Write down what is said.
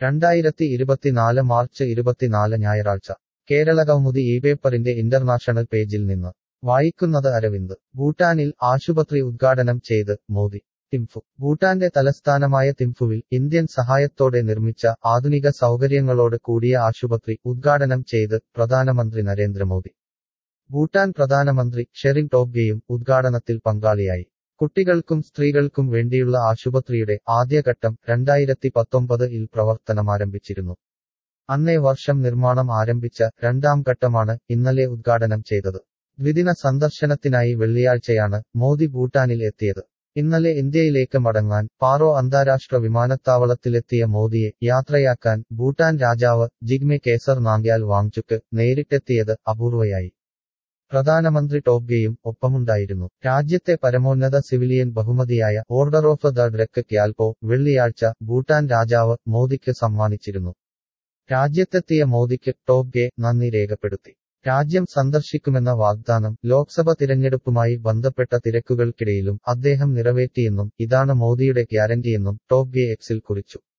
രണ്ടായിരത്തി ഇരുപത്തിനാല് മാർച്ച് ഇരുപത്തിനാല് ഞായറാഴ്ച കേരളകൗമുദി ഈ പേപ്പറിന്റെ ഇന്റർനാഷണൽ പേജിൽ നിന്ന് വായിക്കുന്നത് അരവിന്ദ് ഭൂട്ടാനിൽ ആശുപത്രി ഉദ്ഘാടനം ചെയ്ത് മോദി തിംഫു ഭൂട്ടാന്റെ തലസ്ഥാനമായ തിംഫുവിൽ ഇന്ത്യൻ സഹായത്തോടെ നിർമ്മിച്ച ആധുനിക സൗകര്യങ്ങളോട് കൂടിയ ആശുപത്രി ഉദ്ഘാടനം ചെയ്ത് പ്രധാനമന്ത്രി നരേന്ദ്രമോദി ഭൂട്ടാൻ പ്രധാനമന്ത്രി ഷെറിംഗ് ടോബ്ഗെയും ഉദ്ഘാടനത്തിൽ പങ്കാളിയായി കുട്ടികൾക്കും സ്ത്രീകൾക്കും വേണ്ടിയുള്ള ആശുപത്രിയുടെ ആദ്യഘട്ടം രണ്ടായിരത്തി പത്തൊമ്പത് ഇൽ പ്രവർത്തനമാരംഭിച്ചിരുന്നു അന്നേ വർഷം നിർമ്മാണം ആരംഭിച്ച രണ്ടാം ഘട്ടമാണ് ഇന്നലെ ഉദ്ഘാടനം ചെയ്തത് ദ്വിദിന സന്ദർശനത്തിനായി വെള്ളിയാഴ്ചയാണ് മോദി ഭൂട്ടാനിൽ എത്തിയത് ഇന്നലെ ഇന്ത്യയിലേക്ക് മടങ്ങാൻ പാറോ അന്താരാഷ്ട്ര വിമാനത്താവളത്തിലെത്തിയ മോദിയെ യാത്രയാക്കാൻ ഭൂട്ടാൻ രാജാവ് ജിഗ്മെ കേസർ നാംഗ്യാൽ വാങ്ചുക്ക് നേരിട്ടെത്തിയത് അപൂർവയായി പ്രധാനമന്ത്രി ടോബ്ഗെയും ഒപ്പമുണ്ടായിരുന്നു രാജ്യത്തെ പരമോന്നത സിവിലിയൻ ബഹുമതിയായ order of the Druk Gyalpo വെള്ളിയാഴ്ച ഭൂട്ടാൻ രാജാവ് മോദിക്ക് സമ്മാനിച്ചിരുന്നു രാജ്യത്തെത്തിയ മോദിക്ക് ടോബ്ഗെ നന്ദി രേഖപ്പെടുത്തി രാജ്യം സന്ദർശിക്കുമെന്ന വാഗ്ദാനം ലോക്സഭ തിരഞ്ഞെടുപ്പുമായി ബന്ധപ്പെട്ട തിരക്കുകൾക്കിടയിലും അദ്ദേഹം നിറവേറ്റിയെന്നും ഇതാണ് മോദിയുടെ ഗ്യാരണ്ടിയെന്നും ടോബ്ഗെ എക്സിൽ കുറിച്ചു